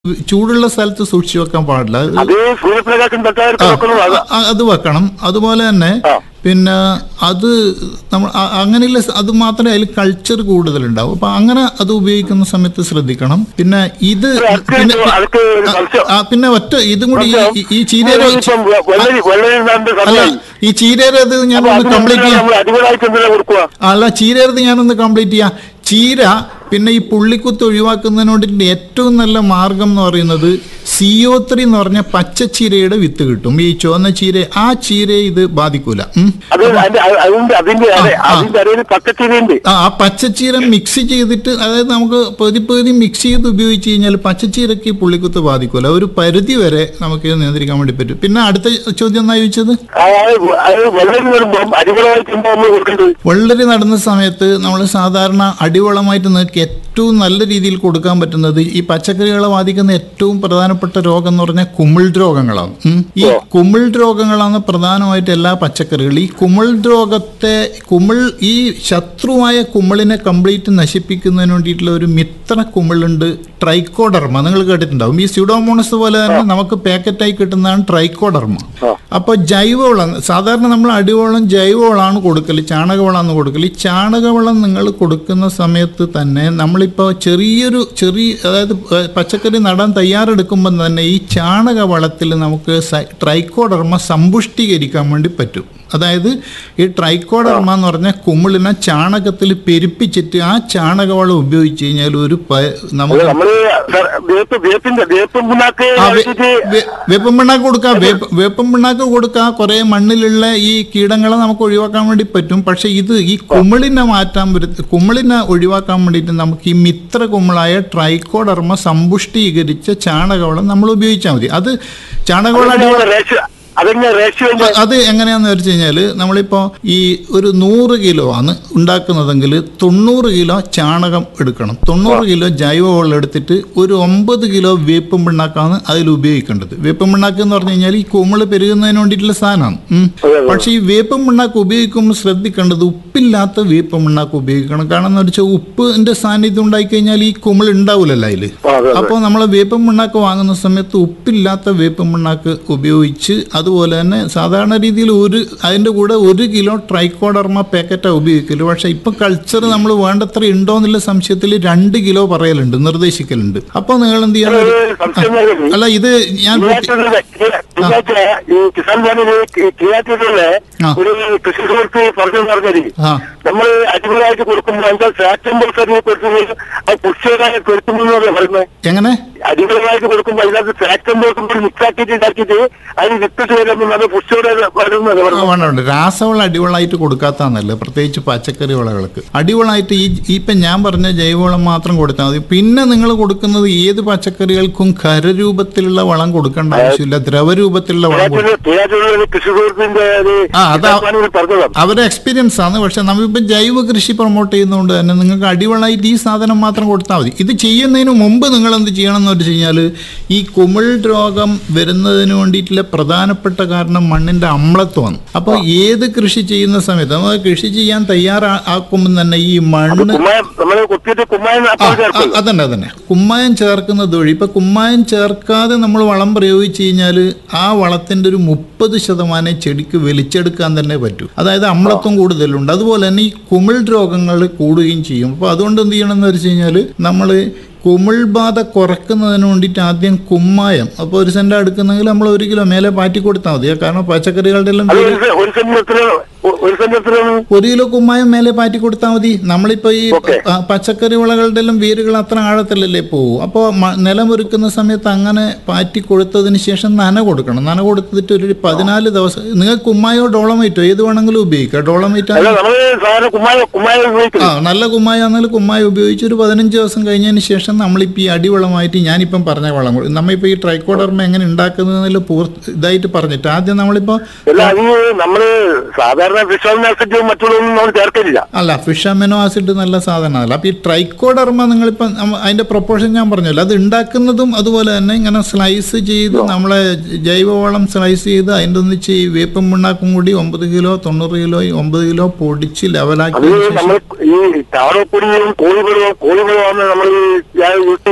ചൂടുള്ള സ്ഥലത്ത് സൂക്ഷിച്ചു വെക്കാൻ പാടില്ല അത് അത് സൂര്യപ്രകാശം തട്ടായിട്ട് ആ, വെക്കണം അത് ആ, അത് വെക്കണം അതുപോലെ തന്നെ ആ. പിന്നെ അത് നമ്മൾ അ- അങ്ങനെയുള്ള സ- അത് മാത്രമേ അതിൽ കൾച്ചർ കൂടുതലുണ്ടാവും അപ്പൊ അങ്ങനെ അത് ഉപയോഗിക്കുന്ന സമയത്ത് ശ്രദ്ധിക്കണം പിന്നെ ഇത് അടുത്ത് പിന്നെ അടുത്ത് ഒരു സംശയം. ആ, പിന്നെ ഒറ്റ ഇതും കൂടി ഈ- ഈ- ഈ ചീരേര ഇപ്പം വെള്ളരി വെള്ളരി നണ്ട് അല്ല സമയം ഈ ചീരേരത് ഞാനൊന്ന് കംപ്ലീറ്റ് ചെയ്യാം നമ്മൾ അടിപൊളിയായിട്ട് എന്തിനാ കൊടുക്കുക അല്ല ചീരരുത് ഞാനൊന്ന് കംപ്ലീറ്റ് ചെയ്യാം ചീര പിന്നെ ഈ പുള്ളിക്കുത്ത് ഒഴിവാക്കുന്നതിന് വേണ്ടിയിട്ട് ഏറ്റവും നല്ല മാർഗം എന്ന് പറയുന്നത് സിഒ ത്രീ എന്ന് പറഞ്ഞ പച്ചച്ചീരയുടെ വിത്ത് കിട്ടും ഈ ചുവന്ന ചീര ആ ചീരയെ ഇത് ബാധിക്കൂല ഉം. അത് അതിന്റെ അതിന്റെ അതിന്റെ അതെ, ആ. അതിന്റെ അരയിൽ പച്ചച്ചീരയുണ്ട് ആ ആ പച്ചച്ചീര മിക്സ് ചെയ്തിട്ട് അതായത് നമുക്ക് പകുതി പകുതി മിക്സ് ചെയ്ത് ഉപയോഗിച്ച് കഴിഞ്ഞാൽ പച്ചച്ചീരക്ക് ഈ പുള്ളിക്കുത്ത് ബാധിക്കൂല ഒരു പരിധി വരെ നമുക്ക് ഇത് നിയന്ത്രിക്കാൻ വേണ്ടി പറ്റും പിന്നെ അടുത്ത ചോദ്യം എന്നാ ചോദിച്ചത് അതായത് അത് വെള്ളരി വരുമ്പോൾ അടിപൊളിയായിട്ട് എന്താ നമ്മൾ കൊടുക്കേണ്ടത് വെള്ളരി നടുന്ന സമയത്ത് നമ്മൾ സാധാരണ അടിവളമായിട്ട് നിങ്ങൾക്ക് ഏറ്റവും നല്ല രീതിയിൽ കൊടുക്കാൻ പറ്റുന്നത് ഈ പച്ചക്കറികളെ ബാധിക്കുന്ന ഏറ്റവും പ്രധാനപ്പെട്ട രോഗം എന്ന് പറഞ്ഞാൽ കുമിൾ രോഗങ്ങളാണ് ഉം. ഈ കുമിൾ രോഗങ്ങളാണ് പ്രധാനമായിട്ട് എല്ലാ പച്ചക്കറികളും ഈ കുമിൾ രോഗത്തെ കുമിൾ ഈ ശത്രുവായ കുമിളിനെ കംപ്ലീറ്റ് നശിപ്പിക്കുന്നതിന് വേണ്ടിയിട്ടുള്ള ഒരു മിത്ര കുമിളുണ്ട് ട്രൈക്കോഡർമ നിങ്ങൾ കേട്ടിട്ടുണ്ടാവും ഈ സ്യൂഡോമോണസ് പോലെ തന്നെ നമുക്ക് പാക്കറ്റായി കിട്ടുന്നതാണ് ട്രൈക്കോഡർമ ആ. അപ്പോൾ ജൈവവളം സാധാരണ നമ്മൾ അടിവളം ജൈവവളമാണ് കൊടുക്കൽ ചാണകവളമാണ് കൊടുക്കൽ ഈ ചാണകവളം നിങ്ങൾ കൊടുക്കുന്ന സമയത്ത് തന്നെ നമ്മളിപ്പോൾ ചെറിയൊരു ചെറിയ അതായത് ഏഹ്, പച്ചക്കറി നടാൻ തയ്യാറെടുക്കുമ്പോൾ തന്നെ ഈ ചാണകവളത്തിൽ നമുക്ക് സ- ട്രൈക്കോഡർമ സമ്പുഷ്ടീകരിക്കാൻ വേണ്ടി പറ്റും അതായത് ഈ ട്രൈക്കോഡർമ എന്ന് പറഞ്ഞാൽ കുമിളിനെ ചാണകത്തിൽ പെരുപ്പിച്ചിട്ട് ആ ചാണകവളം ഉപയോഗിച്ച് കഴിഞ്ഞാൽ ഒരു പ- നമുക്ക് നമ്മള് വേപ്പ് വേപ്പിന്റെ വേപ്പും പിണ്ണാക്ക് ആ, വേ- അടിച്ചിട്ട് വേ- വേപ്പൻ പിണ്ണാക്ക് കൊടുക്കാം വേപ്പ് വേപ്പൻ പിണ്ണാക്ക് കൊടുക്കാം കുറെ മണ്ണിലുള്ള ഈ കീടങ്ങളെ നമുക്ക് ഒഴിവാക്കാൻ വേണ്ടി പറ്റും പക്ഷെ ഇത് ഈ കുമിളിനെ മാറ്റാൻ പറ്റ കുമിളിനെ ഒഴിവാക്കാൻ വേണ്ടിയിട്ട് നമുക്ക് ഈ മിത്ര കുമിളായ ട്രൈക്കോഡർമ സമ്പുഷ്ടീകരിച്ച ചാണകവളം നമ്മൾ ഉപയോഗിച്ചാൽ മതി അത് ചാണകവളം അടിവളം റേഷ്യോ അതെങ്ങനെ റേഷ്യോ അപ്പൊ അത് എങ്ങനെയാന്ന് വെച്ച് കഴിഞ്ഞാല് നമ്മളിപ്പോ ഈ ഒരു നൂറ് കിലോ ആണ് ഉണ്ടാക്കുന്നതെങ്കിൽ തൊണ്ണൂറ് കിലോ ചാണകം എടുക്കണം തൊണ്ണൂറ് കിലോ ജൈവവളം എടുത്തിട്ട് ഒരു ഒമ്പത് കിലോ വേപ്പും പിണ്ണാക്കാണ് അതിൽ ഉപയോഗിക്കേണ്ടത് വേപ്പും പിണ്ണാക്ക് എന്ന് പറഞ്ഞു കഴിഞ്ഞാൽ ഈ കുമിള് പെരുകുന്നതിന് വേണ്ടിയിട്ടുള്ള സാധനമാണ് ഉം. അതെ, അതെ. പക്ഷേ ഈ വേപ്പും പിണ്ണാക്ക് ഉപയോഗിക്കുമ്പോൾ ശ്രദ്ധിക്കേണ്ടത് ഉപ്പില്ലാത്ത വേപ്പും പിണ്ണാക്ക് ഉപയോഗിക്കണം കാരണം എന്ന് വെച്ചാൽ ഉപ്പിന്റെ സാന്നിധ്യം ഉണ്ടായി കഴിഞ്ഞാൽ ഈ കുമിൾ ഉണ്ടാവില്ലല്ലോ അതില് ആ, അതെ, അതെ. അപ്പോൾ നമ്മൾ വേപ്പൻ പിണ്ണാക്ക് വാങ്ങുന്ന സമയത്ത് ഉപ്പില്ലാത്ത വേപ്പൻ പിണ്ണാക്ക് ഉപയോഗിച്ച് അതുപോലെ തന്നെ സാധാരണ രീതിയിൽ ഒരു അതിൻ്റെ കൂടെ ഒരു കിലോ ട്രൈക്കോഡർമ പാക്കറ്റാണ് ഉപയോഗിക്കല് പക്ഷെ ഇപ്പം കൾച്ചർ നമ്മൾ വേണ്ടത്ര ഉണ്ടോ എന്നുള്ള സംശയത്തിൽ രണ്ട് കിലോ പറയലുണ്ട് നിർദ്ദേശിക്കലുണ്ട് അപ്പോൾ നിങ്ങൾ എന്ത് ചെയ്യണം ഒരു സംശയം വരുന്നത് അല്ല ഇത് ഞാൻ കിയാറ്റൂരിലെ- കിയാറ്റൂരിലെ ഈ കിസാൻ വാനില് കിയാറ്റൂരിലെ ആ. ഒരു കൃഷി സുഹൃത്ത് പറഞ്ഞു പറഞ്ഞത് ആ നമ്മൾ അടിപൊളിയായിട്ട് കൊടുക്കുമ്പോൾ എന്താ സാറ്റംബർ സർവീസ് കൊടുക്കുമ്പോൾ അത് പുഷ്ടിയായി കൊടുക്കുമെന്നല്ലേ പറയുന്നത് എങ്ങനെ അടിപൊളിയായിട്ട് കൊടുക്കുമ്പോൾ അതിനകത്ത് സാറ്റംബർ മിക്സ് ആക്കിയിട്ട് ഉണ്ടാക്കിയിട്ട് അതിന് വിത്തിട്ട് വരുമ്പോൾ അത് പുഷ്ടിയോടെ വരുന്നത് ആ, പറയുന്നത് വേണ്ട വേണ്ട രാസവളം അടിവളമായിട്ട് കൊടുക്കാത്തന്നല്ല പ്രത്യേകിച്ച് പച്ചക്കറി വിളകൾക്ക് അടിവളമായിട്ട് ഈ ഇപ്പം ഞാൻ പറഞ്ഞ ജൈവവളം മാത്രം കൊടുത്താൽ മതി പിന്നെ നിങ്ങൾ കൊടുക്കുന്നത് ഏത് പച്ചക്കറികൾക്കും ഖരരൂപത്തിലുള്ള വളം കൊടുക്കേണ്ട ആവശ്യമില്ല ദ്രവരൂപത്തിലുള്ള വളം കൊടുക്കണം കിയാറ്റൂരിലെ കിയാറ്റൂരിലെ ഒരു കൃഷി സുഹൃത്തിന്റെ ഒരു ആ, അതാ- കിസാൻ വാനിൽ പറഞ്ഞതാണ് അവരുടെ എക്സ്പീരിയൻസ് ആണ് പക്ഷെ നമ്മളിപ്പോൾ ജൈവ കൃഷി പ്രൊമോട്ട് ചെയ്യുന്നതുകൊണ്ട് തന്നെ നിങ്ങൾക്ക് അടിവളമായിട്ട് ഈ സാധനം മാത്രം കൊടുത്താൽ മതി ഇത് ചെയ്യുന്നതിന് മുമ്പ് നിങ്ങൾ എന്ത് ചെയ്യണം എന്ന് വെച്ച് കഴിഞ്ഞാൽ ഈ കുമിൾ രോഗം വരുന്നതിന് വേണ്ടിയിട്ടുള്ള പ്രധാനപ്പെട്ട കാരണം മണ്ണിന്റെ അമ്ലത്വമാണ് അപ്പോൾ ഏത് കൃഷി ചെയ്യുന്ന സമയത്ത് നമ്മൾ കൃഷി ചെയ്യാൻ തയ്യാറാക്കുമ്പോൾ തന്നെ ഈ മണ്ണ് കുമ്മായം നമ്മള് കുത്തിയിട്ട് കുമ്മായം ആ, അപ്പോൾ ആ, ചേർക്കും അതന്നെ അതന്നെ കുമ്മായം ചേർക്കുന്നത് വഴി ഇപ്പൊ കുമ്മായം ചേർക്കാതെ നമ്മൾ വളം പ്രയോഗിച്ച് കഴിഞ്ഞാൽ ആ വളത്തിന്റെ ഒരു മുപ്പത് ശതമാനം ചെടിക്ക് വലിച്ചെടുക്കാൻ തന്നെ പറ്റൂ അതായത് അമ്ലത്വം കൂടുതലുണ്ട് അതുപോലെ തന്നെ ഈ കുമിൾ രോഗങ്ങൾ കൂടുകയും ചെയ്യും അപ്പോൾ അതുകൊണ്ട് എന്ത് ചെയ്യണം എന്ന് വെച്ച് കഴിഞ്ഞാൽ നമ്മൾ കുമിൾ ബാധ കുറക്കുന്നതിന് വേണ്ടിയിട്ട് ആദ്യം കുമ്മായം അപ്പോൾ ഒരു സെന്റ് എടുക്കുന്നെങ്കിൽ നമ്മൾ ഒരു കിലോ മേലെ പാറ്റി കൊടുത്താൽ മതി കാരണം പച്ചക്കറികളുടെ എല്ലാം അത് വേര് ഒരു സെ- ഒരു സെന്റത്തിന് ഒരു സെന്റത്തിന് ഒരു കിലോ കുമ്മായം മേലെ പാറ്റി കൊടുത്താൽ മതി നമ്മളിപ്പോ ഈ ഓക്കേ. ആ, പച്ചക്കറി വിളകളുടെ എല്ലാം വേരുകൾ അത്ര ആഴത്തിലല്ലേ പോകൂ അപ്പോൾ നിലമൊരുക്കുന്ന സമയത്ത് അങ്ങനെ പാറ്റി കൊടുത്തതിന് ശേഷം നന കൊടുക്കണം നന കൊടുത്തിട്ട് ഒരു പതിനാല് ദിവസം നിങ്ങൾക്ക് കുമ്മായോ ഡോളമൈറ്റോ ഏത് വേണമെങ്കിലും ഉപയോഗിക്കാം ഡോളമൈറ്റ് അല്ല നമ്മള് സാധാരണ കുമ്മായം കുമ്മായം ആ ഉപയോഗിക്കുന്നത് നല്ല കുമ്മായ ആണെങ്കിൽ കുമ്മായ ഉപയോഗിച്ച് ഒരു പതിനഞ്ച് ദിവസം കഴിഞ്ഞതിന് ശേഷം നമ്മളിപ്പോൾ ഈ അടിവളമായിട്ട് ഞാനിപ്പം പറഞ്ഞ വളം കൊടുക്കും നമ്മളിപ്പോൾ ഈ ട്രൈക്കോഡർമ എങ്ങനെ ഉണ്ടാക്കുന്നതിൽ പൂർത്തി ഇതായിട്ട് പറഞ്ഞിട്ട് ആദ്യം നമ്മളിപ്പോൾ അല്ല അത് നമ്മള് സാധാരണ ഫിഷോമിൻ ആസിഡും മറ്റുള്ളതൊന്നും നമ്മൾ ചേർക്കില്ല അല്ല ഫിഷ് അമിനോ ആസിഡ് നല്ല സാധനമല്ല അപ്പോൾ ഈ ട്രൈക്കോഡർമ നിങ്ങളിപ്പം നമ്മ- അതിന്റെ പ്രൊപ്പോർഷൻ ഞാൻ പറഞ്ഞല്ലോ അത് ഉണ്ടാക്കുന്നതും അതുപോലെ തന്നെ ഇങ്ങനെ സ്ലൈസ് ചെയ്ത് നമ്മളെ ജൈവവളം സ്ലൈസ് ചെയ്ത് അതിൻ്റെ ഒന്നിച്ച് ഈ വേപ്പും പിണ്ണാക്കും കൂടി ഒമ്പത് കിലോ തൊണ്ണൂറ് കിലോ ഒമ്പത് കിലോ പൊടിച്ച് അത് ലെവലാക്കിയതിന് ശേഷം നമ്മൾ ഈ ചാണകപ്പൊടിയും കോഴിവെള്ളവും കോഴിവെള്ളമാണ് നമ്മൾ യൂസ് ചെയ്യല്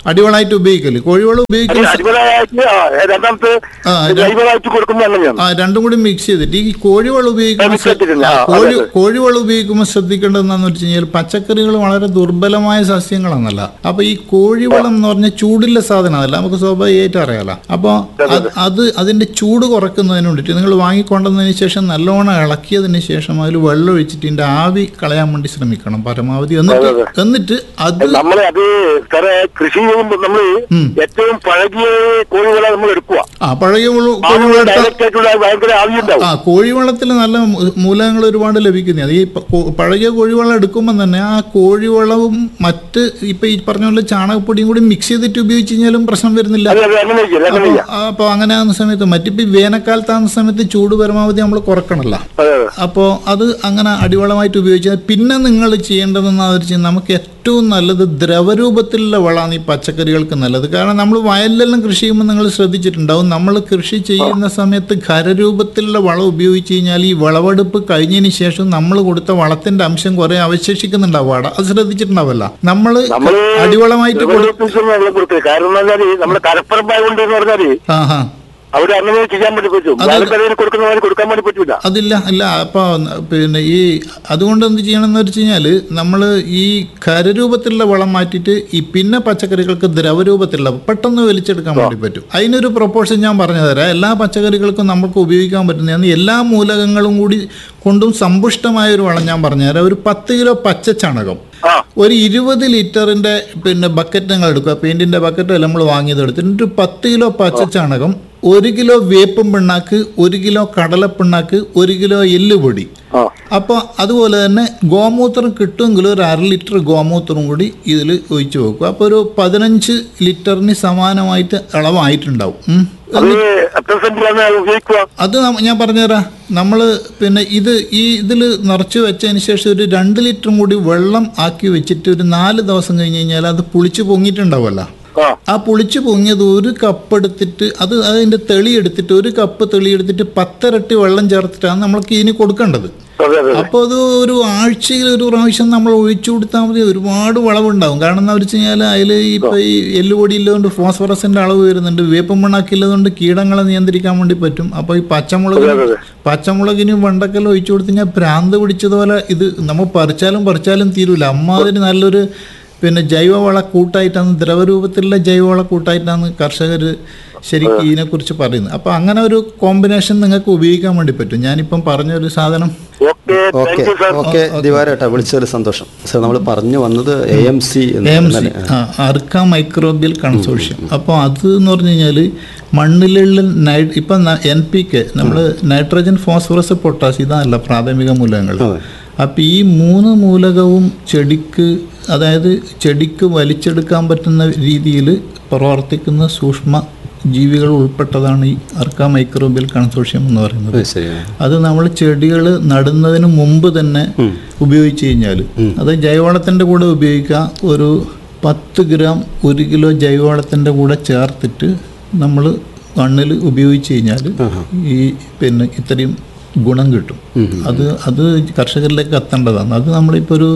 അടിവളമായിട്ട് ഉപയോഗിക്കല് കോഴിവളം അത് ഉപയോഗിക്കുന്ന അടിപൊളിയായിട്ട് ആ, രണ്ടാമത്തെ ആ, ര- ജൈവമായിട്ട് കൊടുക്കുന്ന എണ്ണയാണ് ആ രണ്ടും കൂടി മിക്സ് ചെയ്തിട്ട് ഈ കോഴിവളം ഉപയോഗിക്കുമ്പോൾ mix ചെയ്തിട്ടില്ല. ആ, കോഴി അതെ, അതെ. കോഴിവളം ഉപയോഗിക്കുമ്പോൾ ശ്രദ്ധിക്കേണ്ടത് എന്താണെന്ന് വെച്ച് കഴിഞ്ഞാൽ പച്ചക്കറികൾ വളരെ ദുർബലമായ സസ്യങ്ങളാണല്ല അപ്പൊ ഈ കോഴിവളം എന്ന് പറഞ്ഞാൽ ചൂടുള്ള സാധനമല്ല നമുക്ക് സ്വാഭാവികമായിട്ട് അറിയാലോ അപ്പോൾ അത് അതിന്റെ ചൂട് കുറക്കുന്നതിന് വേണ്ടിയിട്ട് നിങ്ങൾ വാങ്ങിക്കൊണ്ടതിന് ശേഷം നല്ലോണം ഇളക്കിയതിന് ശേഷം അതിൽ വെള്ളം ഒഴിച്ചിട്ട് ഇതിന്റെ ആവി കളയാൻ വേണ്ടി ശ്രമിക്കണം പരമാവധി എന്നിട്ട് അതെ, എന്നിട്ട് അത് നമ്മളെ അത് സാറേ കൃഷി ചെയ്യുമ്പോൾ നമ്മൾ ഉം. ഏറ്റവും പഴകിയ കോഴികളെ നമ്മൾ എടുക്കുക ആ പഴകിയ മുളു- കോഴിവളം എടുത്ത- ഡയറക്റ്റ് ആയിട്ടുള്ള ഭയങ്കര ആവിയുണ്ടാവും ആ കോഴിവളത്തിൽ നല്ല മൂ- മൂലകങ്ങൾ ഒരുപാട് ലഭിക്കുന്നത് അത് ഈ പ- കോ- പഴകിയ കോഴിവളം എടുക്കുമ്പോൾ തന്നെ ആ കോഴിവളവും മറ്റ് ഇപ്പൊ ഈ പറഞ്ഞ പോലെ ചാണകപ്പൊടിയും കൂടി മിക്സ് ചെയ്തിട്ട് ഉപയോഗിച്ച് കഴിഞ്ഞാലും പ്രശ്നം വരുന്നില്ല അതെ അതെ അങ്ങനെ ചെയ്യില്ല അങ്ങനെ അപ്പോൾ ചെയ്യാം അപ്പോൾ അങ്ങനെ ആകുന്ന സമയത്ത് മറ്റിപ്പോ ഈ വേനൽക്കാലത്താകുന്ന സമയത്ത് ചൂട് പരമാവധി നമ്മൾ കുറക്കണല്ലോ അതെ അതെ അപ്പോൾ അത് അങ്ങനെ അടിവളമായിട്ട് ഉപയോഗിച്ചാൽ പിന്നെ നിങ്ങൾ ചെയ്യേണ്ടതെന്ന് വെച്ചാൽ നമുക്ക് ഏറ്റവും നല്ലത് ദ്രവരൂപത്തിലുള്ള വളമാണ് ഈ പച്ചക്കറികൾക്ക് നല്ലത് കാരണം നമ്മൾ വയലിലെല്ലാം കൃഷി ചെയ്യുമ്പോൾ നിങ്ങൾ ശ്രദ്ധിച്ചിട്ടുണ്ടാവും നമ്മൾ കൃഷി ചെയ്യുന്ന സമയത്ത് ഖരരൂപത്തിലുള്ള വളം ഉപയോഗിച്ച് കഴിഞ്ഞാൽ ഈ വിളവെടുപ്പ് കഴിഞ്ഞതിന് ശേഷം നമ്മൾ കൊടുത്ത വളത്തിന്റെ അംശം കുറെ അവശേഷിക്കുന്നുണ്ടാവും അവിടെ അത് ശ്രദ്ധിച്ചിട്ടുണ്ടാവല്ല നമ്മൾ നമ്മള് അടിവളമായിട്ട് കൊടു വെള്ളം കൊടുത്തത് കാരണം എന്ന് പറഞ്ഞാല് നമ്മുടെ കരപ്പറമ്പായതുകൊണ്ട് എന്ന് പറഞ്ഞാല് ആ ഹാ അവര് അങ്ങനെ ചെയ്യാൻ വേണ്ടി പറ്റും അത് വേലക്കരയിൽ കൊടുക്കുന്ന മാതിരി കൊടുക്കാൻ വേണ്ടി പറ്റൂല അതില്ല ഇല്ല അപ്പോൾ പിന്നെ ഈ അതുകൊണ്ട് എന്ത് ചെയ്യണമെന്ന് വെച്ച് കഴിഞ്ഞാൽ നമ്മൾ ഈ ഖരരൂപത്തിലുള്ള വളം മാറ്റിയിട്ട് ഈ പിന്നെ പച്ചക്കറികൾക്ക് ദ്രവരൂപത്തിലുള്ള പെട്ടെന്ന് വലിച്ചെടുക്കാൻ വേണ്ടി പറ്റും അതിനൊരു പ്രൊപ്പോർഷൻ ഞാൻ പറഞ്ഞു തരാം എല്ലാ പച്ചക്കറികൾക്കും നമുക്ക് ഉപയോഗിക്കാൻ പറ്റുന്നതാണ് എല്ലാ മൂലകങ്ങളും കൂടി കൊണ്ടും സമ്പുഷ്ടമായ ഒരു വളം ഞാൻ പറഞ്ഞുതരാം ഒരു പത്ത് കിലോ പച്ച ചാണകം ആ ഒരു ഇരുപത് ലിറ്ററിന്റെ പിന്നെ ബക്കറ്റ് ഞങ്ങൾ എടുക്കുക പെയിന്റിന്റെ ബക്കറ്റ് നമ്മൾ വാങ്ങിയത് എടുത്തിട്ട് ഒരു പത്ത് കിലോ പച്ച ചാണകം ഒരു കിലോ വേപ്പും പിണ്ണാക്ക് ഒരു കിലോ കടലപ്പിണ്ണാക്ക് ഒരു കിലോ എല്ലുപൊടി ആ അപ്പോൾ അതുപോലെ തന്നെ ഗോമൂത്രം കിട്ടുമെങ്കിൽ ഒരു അര ലിറ്റർ ഗോമൂത്രം കൂടി ഇതിൽ ഒഴിച്ചു വെക്കുക അപ്പോൾ ഒരു പതിനഞ്ച് ലിറ്ററിന് സമാനമായിട്ട് അളവായിട്ടുണ്ടാവും ഉം. അത് എത്ര സെന്റിലാണ് ഉപയോഗിക്കുക അത് നമ്മ- ഞാൻ പറഞ്ഞുതരാം നമ്മൾ പിന്നെ ഇത് ഈ ഇതിൽ നിറച്ച് വെച്ചതിന് ശേഷം ഒരു രണ്ട് ലിറ്ററും കൂടി വെള്ളം ആക്കി വെച്ചിട്ട് ഒരു നാല് ദിവസം കഴിഞ്ഞ് കഴിഞ്ഞാൽ അത് പുളിച്ച് പൊങ്ങിയിട്ടുണ്ടാവുമല്ലോ ആ ആ പുളിച്ച് പൊങ്ങിയത് ഒരു കപ്പ് എടുത്തിട്ട് അത് അതിൻ്റെ തെളി എടുത്തിട്ട് ഒരു കപ്പ് തെളി എടുത്തിട്ട് പത്തരട്ടി വെള്ളം ചേർത്തിട്ടാണ് നമ്മൾക്ക് ഇതിന് കൊടുക്കേണ്ടത് അതെ അതെ അപ്പോൾ അത് ഒരു ആഴ്ചയിൽ ഒരു പ്രാവശ്യം നമ്മൾ ഒഴിച്ചു കൊടുത്താൽ മതി ഒരുപാട് വളവുണ്ടാവും കാരണം എന്താ വെച്ച് കഴിഞ്ഞാൽ അതിൽ ഇപ്പോൾ ഈ എല്ലുപൊടി ഇല്ലതുകൊണ്ട് ഫോസ്ഫറസിൻ്റെ അളവ് വരുന്നുണ്ട് വേപ്പം മണ്ണാക്കില്ലതുകൊണ്ട് കീടങ്ങളെ നിയന്ത്രിക്കാൻ വേണ്ടി പറ്റും അപ്പോൾ ഈ പച്ചമുളക് അതെ, അതെ. പച്ചമുളകിന് വെണ്ടക്കെല്ലാം ഒഴിച്ചു കൊടുത്തു കഴിഞ്ഞാൽ ഭ്രാന്ത് പിടിച്ചതുപോലെ ഇത് നമ്മൾ പറിച്ചാലും പറിച്ചാലും തീരൂല അമ്മാതിരി നല്ലൊരു പിന്നെ ജൈവവള കൂട്ടായിട്ടാണ് ദ്രവരൂപത്തിലുള്ള ജൈവവള കൂട്ടായിട്ടാണ് കർഷകർ ശരിക്കും ഇതിനെക്കുറിച്ച് പറയുന്നത് അപ്പോൾ അങ്ങനെ ഒരു കോമ്പിനേഷൻ നിങ്ങൾക്ക് ഉപയോഗിക്കാൻ വേണ്ടി പറ്റും ഞാനിപ്പം പറഞ്ഞൊരു സാധനം okay okay thank you sir okay ദിവാരേട്ടാ വിളിച്ചതിൽ സന്തോഷം സാർ നമ്മൾ പറഞ്ഞു വന്നത് A M C M C Arka microbial consortium അപ്പോൾ അത് എന്ന് പറഞ്ഞു കഴിഞ്ഞാൽ മണ്ണിലുള്ള നൈ ഇപ്പം എൻ പി കെ നമ്മൾ നൈട്രജൻ ഫോസ്ഫറസ് പൊട്ടാസ് ഇതല്ല പ്രാഥമിക മൂലകങ്ങൾ അതെ. അപ്പം ഈ മൂന്ന് മൂലകവും ചെടിക്ക് അതായത് ചെടിക്ക് വലിച്ചെടുക്കാൻ പറ്റുന്ന രീതിയിൽ പ്രവർത്തിക്കുന്ന സൂക്ഷ്മ ജീവികൾ ഉൾപ്പെട്ടതാണ് ഈ അർക്ക മൈക്രോബിയൽ കൺസോർഷ്യം എന്ന് പറയുന്നത് ശരിയാണ് അത് നമ്മൾ ചെടികൾ നടുന്നതിന് മുമ്പ് തന്നെ ഉപയോഗിച്ച് കഴിഞ്ഞാൽ അത് ജൈവവളത്തിൻ്റെ കൂടെ ഉപയോഗിക്കുക ഒരു പത്ത് ഗ്രാം ഒരു കിലോ ജൈവവളത്തിൻ്റെ കൂടെ ചേർത്തിട്ട് നമ്മൾ മണ്ണിൽ ഉപയോഗിച്ച് കഴിഞ്ഞാൽ ഈ പിന്നെ ഇത്രയും ഗുണം കിട്ടും അത് അത് കർഷകരിലേക്ക് എത്തേണ്ടതാണ് അത് നമ്മളിപ്പോൾ ഒരു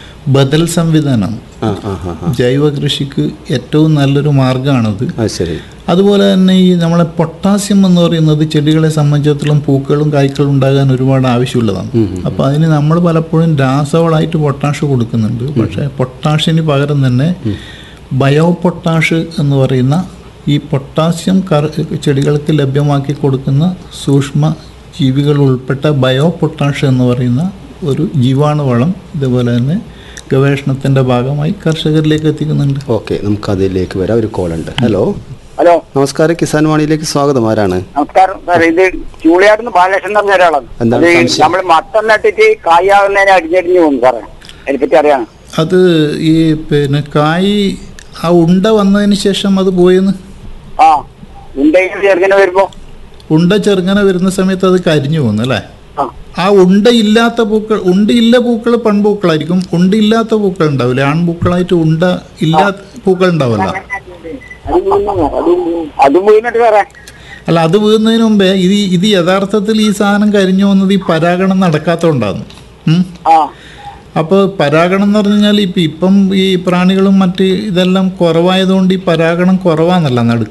ബദൽ സംവിധാനമാണ് ആ ആ ആ ആ. ജൈവ കൃഷിക്ക് ഏറ്റവും നല്ലൊരു മാർഗ്ഗമാണത് അത് ശരി അതുപോലെ തന്നെ ഈ നമ്മളെ പൊട്ടാസ്യം എന്ന് പറയുന്നത് ചെടികളെ സംബന്ധിച്ചിടത്തോളം പൂക്കളും കായ്ക്കളും ഉണ്ടാകാൻ ഒരുപാട് ആവശ്യമുള്ളതാണ് അപ്പോൾ അതിന് നമ്മൾ പലപ്പോഴും രാസവളമായിട്ട് പൊട്ടാഷ് കൊടുക്കുന്നുണ്ട് പക്ഷേ പൊട്ടാഷിന് പകരം തന്നെ ബയോ പൊട്ടാഷ് എന്ന് പറയുന്ന ഈ പൊട്ടാസ്യം കർ ചെടികൾക്ക് ലഭ്യമാക്കി കൊടുക്കുന്ന സൂക്ഷ്മ ജീവികൾ ഉൾപ്പെട്ട ബയോ പൊട്ടാഷ് എന്ന് പറയുന്ന ഒരു ജീവാണുവളം ഇതുപോലെ തന്നെ ഗവേഷണത്തിൻ്റെ ഭാഗമായി കർഷകരിലേക്ക് എത്തിക്കുന്നുണ്ട് ഓക്കെ നമുക്ക് അതിലേക്ക് വരാം ഒരു കോൾ ഉണ്ട് ഹലോ ഹലോ നമസ്കാരം കിസാൻ വാണിയിലേക്ക് സ്വാഗതം ആരാണ് നമസ്കാരം സാർ ഇത് ചൂളിയാടുന്ന് ബാലകൃഷ്ണൻ പറഞ്ഞ ഒരാളാണ് എന്താണ് അത് സംശയം? നമ്മൾ മത്തം നട്ടിട്ട് കായാവുന്നതിനെ അടിഞ്ഞടിഞ്ഞു പോകുന്നു സാറേ അതിനെപ്പറ്റി അറിയാം അത് ഈ പിന്നെ കായ് ആ ഉണ്ട വന്നതിന് ശേഷം അത് പോയെന്ന് ആ ഉണ്ടെങ്കിൽ ചെറുങ്ങനെ വരുമ്പോ ഉണ്ട ചെറുങ്ങനെ വരുന്ന സമയത്ത് അത് കരിഞ്ഞു പോകുന്നു അല്ലേ ആ ആ ഉണ്ടയില്ലാത്ത പൂക്കൾ ഉണ്ടയില്ല പൂക്കൾ പെൺപൂക്കളായിരിക്കും ഉണ്ടയില്ലാത്ത പൂക്കൾ ഉണ്ടാവില്ല ആൺപൂക്കളായിട്ട് ഉണ്ട ഇല്ലാത്ത പൂക്കൾ ഉണ്ടാവില്ല അത് വീഴുന്നു, അത് വീഴുന്നു. അതും വീണിട്ട് സാറേ അല്ല അത് വീഴുന്നതിന് മുമ്പേ ഇത് ഇത് യഥാർത്ഥത്തിൽ ഈ സാധനം കരിഞ്ഞു വന്നത് ഈ പരാഗണം നടക്കാത്തതുകൊണ്ടാണ് ഉം. ആ അപ്പോൾ പരാഗണം എന്ന് പറഞ്ഞു കഴിഞ്ഞാൽ ഇപ്പം ഇപ്പം ഈ പ്രാണികളും മറ്റ് ഇതെല്ലാം കുറവായതുകൊണ്ട് ഈ പരാഗണം കുറവാന്നല്ല നടുക്ക്